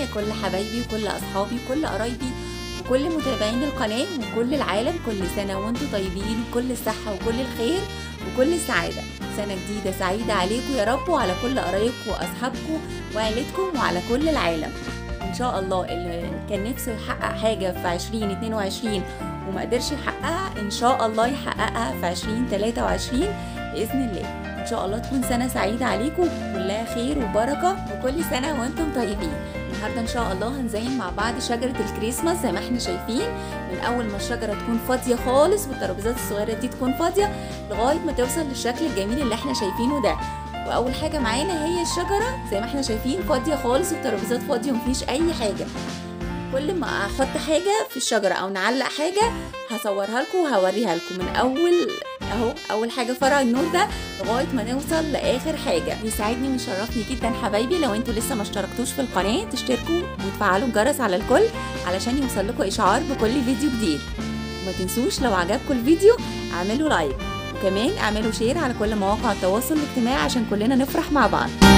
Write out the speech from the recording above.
كل حبايبي وكل اصحابي وكل قرايبي وكل متابعين القناه وكل العالم كل سنه وانتم طيبين وكل الصحه وكل الخير وكل السعاده سنه جديده سعيده عليكم يا رب وعلى كل قرايبكم واصحابكم وعيلتكم وعلى كل العالم ان شاء الله اللي كان نفسه يحقق حاجه في 2022 وما قدرش يحققها ان شاء الله يحققها في 2023 باذن الله ان شاء الله تكون سنه سعيده عليكم كلها خير وبركه وكل سنه وانتم طيبين النهارده ان شاء الله هنزين مع بعض شجره الكريسماس زي ما احنا شايفين من اول ما الشجره تكون فاضيه خالص والترابيزات الصغيره دي تكون فاضيه لغايه ما توصل للشكل الجميل اللي احنا شايفينه ده واول حاجه معانا هي الشجره زي ما احنا شايفين فاضيه خالص والترابيزات فاضيه ومفيش اي حاجه كل ما احط حاجه في الشجره او نعلق حاجه هصورها لكم وهوريها لكم من اول اهو اول حاجه فرع النور ده لغايه ما نوصل لاخر حاجه بيساعدني ويشرفني جدا حبايبي لو انتوا لسه ما اشتركتوش في القناه تشتركوا وتفعلوا الجرس على الكل علشان يوصل لكم اشعار بكل فيديو جديد وما تنسوش لو عجبكم الفيديو اعملوا لايك وكمان اعملوا شير على كل مواقع التواصل الاجتماعي عشان كلنا نفرح مع بعض